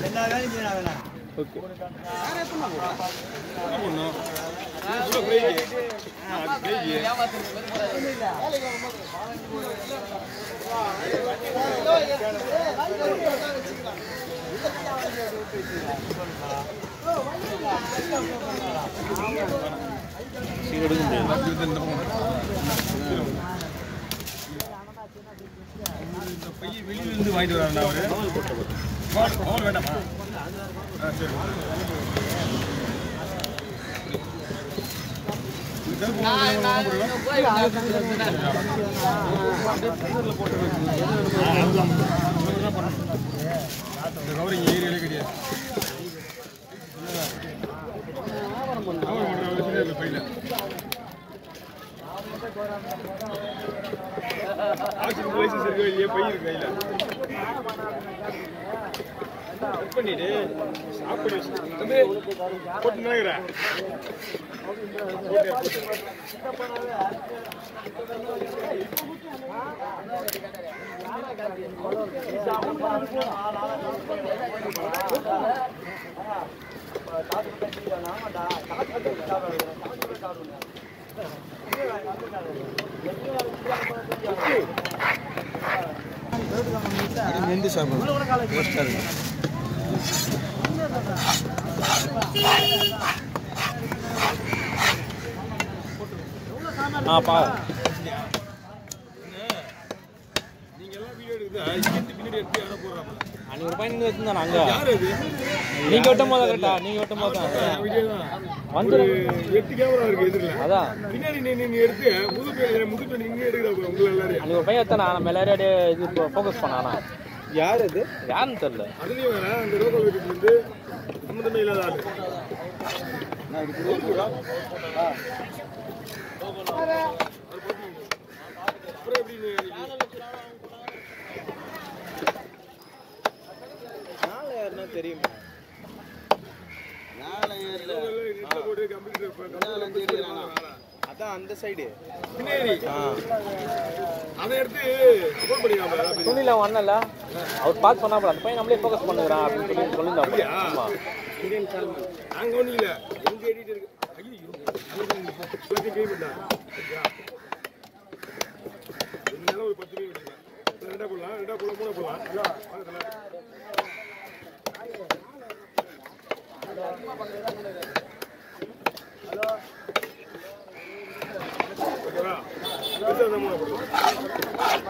எல்லா வேலையும் செய்யணும் அதெல்லாம் ஓகே எடுக்க முடியாது வெளியில இருந்து வாங்கிட்டு வராங்க அவரு அவன் வேண்டாமா ஆ, சரி இந்த கவரிங் ஏரியாலே கிடையாது வியாபாரம் பண்ற வச்சுட்டே இருக்க பையில ஆக்சிஜன் லைசன்ஸ் இருக்கு இல்லையே பை இருக்கு கையில கட் பண்ணிட்டு ஸ்டாப் பண்ணி வச்சு தம்பி போட்டு நினைக்கிறேன் நெண்டு சாப்பிடணும் டேஸ்ட்டாக இருக்கும் ஆ பா நீங்க எல்லாம் வீடியோ எடுக்குதா இங்கிட்டு பின்னாடி எடுத்து யாரோ போடுறாங்க அன்னைக்கு ஒரு பையன் வச்சுருந்தானே அங்கே யார் அது நீங்க வெட்டும் போது கரெக்டா நீங்க வெட்டும் போது தான் வீடியோ தான் வந்துரு. ஒரு எட்டு கேமரா இருக்கு எதிரில் அதான் பின்னாடி நீ நீங்க எடுத்து முது பேர் முது பேர் நீங்க எடுக்கிறா உங்களை எல்லாரையும் அன்னைக்கு ஒரு பையன் எடுத்தானா நம்ம எல்லாரும் அப்படியே இது ஃபோக்கஸ் பண்ணானா யார் இது யாருன்னு தெரியல அதுலயும் வேற அந்த ரோக்கல் வீட்டுக்கு வந்து சம்மந்தமே இல்லாத ஆளு அப்புறம் எப்படி நீ- தெரியும் local ல நெட்ல போட்டு computer ப- computer ல போட்டு வேலை. அதான் அந்த சைடு பின்னாடி அதை எடுத்து ஃபோன் பண்ணிக்காம துணியில ஒண்ணல அவர் பார்த்து சொன்னா அந்த பையன் நம்மளே ஃபோக்கஸ் பண்ணுகிறான் அப்படின்னு சொல்லி சொல்லியிருந்தாங்க ஆமா நாங்க ஒண்ணும் இல்ல எங்க எடிட்டர் ஐயோ எல்லாத்தையும் கை பண்ணா என்னால ஒரு பத்து ரூபாய் எடுக்கலாம் ரெண்டா போடலாம் ரெண்டா போடலாம் மூணா போடலாம் பக்கத்துல ஓகேவா பெருசா இருந்தா மூணா போடலாம்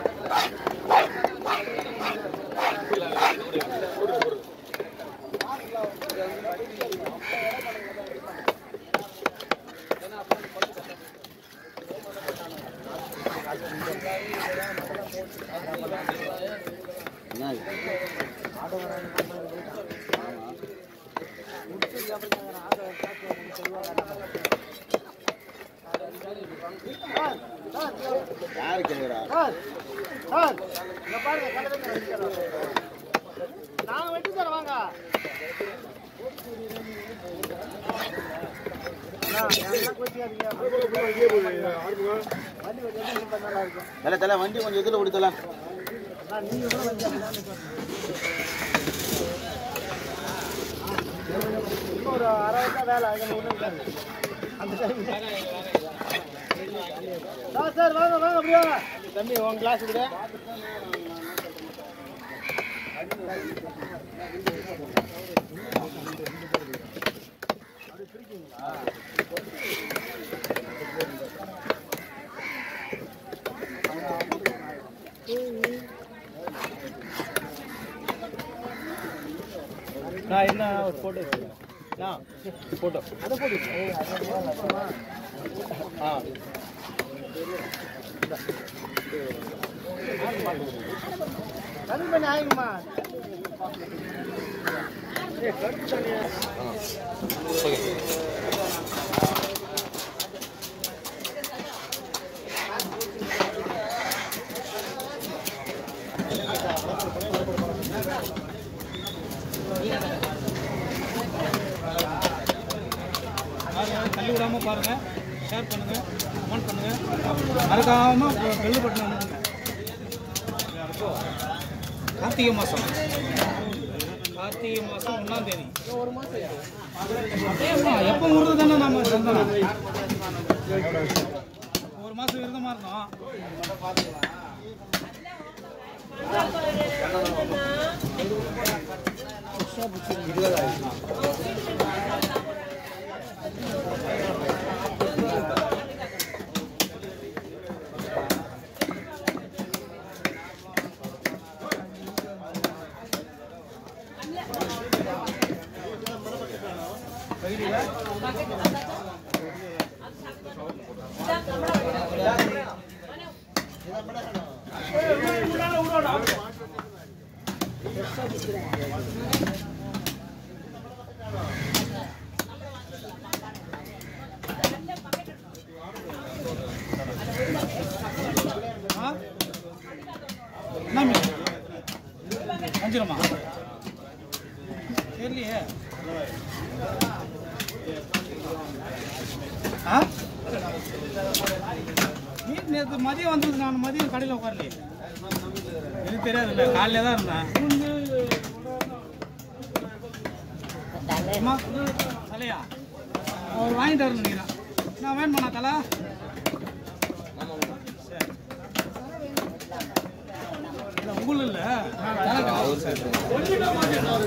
அங்கேயே போகுது ஆறுமுகம் தல தல வண்டி கொஞ்சம் எதில் ஓடித்தலாம் நான் என்ன ஒரு போட்டோ போட்டோ அதை போட்டு ஆ ஓகே தள்ளி விடாம பாருங்க ஷேர் பண்ணுங்க கமெண்ட் பண்ணுங்க மறக்காம பெல்லு பட்டன் கார்த்திகை மாதம் கார்த்திகை மாதம் ஒன்றாம் தேதி அதேப்பா எப்போ முறது தானே நம்ம சந்தனம் ஒரு மாதம் விரதமாக இருந்தோம் ஆ என்ன மீன் வஞ்சிரமா தெரியலையே ஆ மீன் நேற்று மதியம் வந்தது நான் மதியம் கடையில் உட்காரலையே எனக்கு தெரியாதுல்ல காலையில தான் இருந்தேன் அம்மா தலையா அவர் வாங்கிட்டு வரணும் நினைக்கிறேன் நான் வேணுமாண்ணா தலை சரி இல்ல, உங்களும் இல்ல தலை கிடையாது.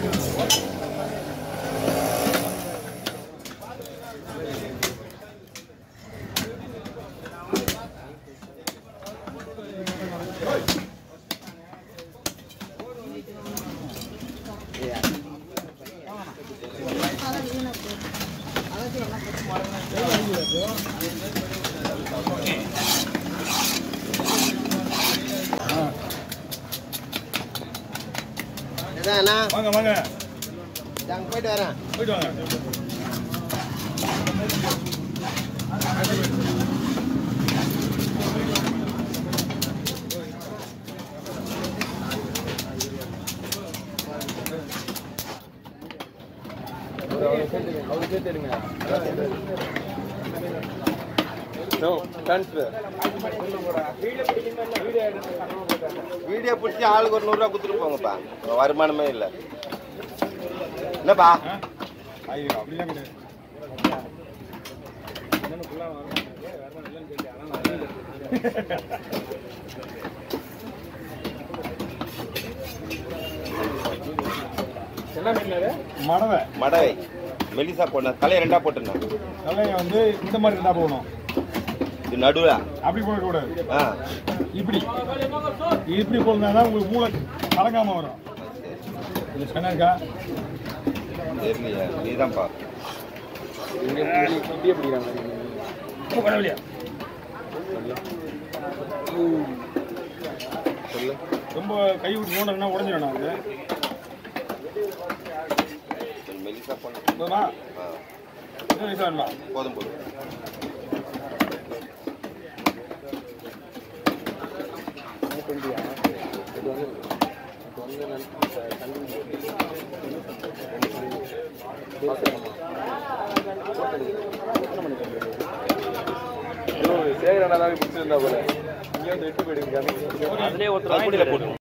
வாங்க வாங்க போயிட்டு வரேன் போயிட்டு வாங்க வீடியோ பிடிச்சி ஆளுக்கு ஒரு நூறுரூவா கொடுத்துட்டு போங்கப்பா வருமானமே இல்லை என்னப்பா ஐயோ அப்படிலாம் கிடையாது மடவை மடவை மெலிசா போட்டேன் தலையை ரெண்டா போட்டுருந்தேன் தலையை வந்து இந்த மாதிரி இருந்தா போகணும் இது நடுவில் அப்படி போடக்கூடாது ஆ இப்படி இப்படி போனா தான் உங்களுக்கு மூளை கலங்காம வரும் இது சொன்னா இருக்கா தெரியலையா நீதான்ப்பா இப்போ கடவுளியா சொல்லு ரொம்ப கை விட்டு நோண்டா உடஞ்சிடும் அது கொஞ்சம் மெலிசா போன போதுமா ஆ இன்னும் வயசு வேணுமா போதும் போதும் அதுலயே ஒருத்தர் வாங்கிட்டு போட்டு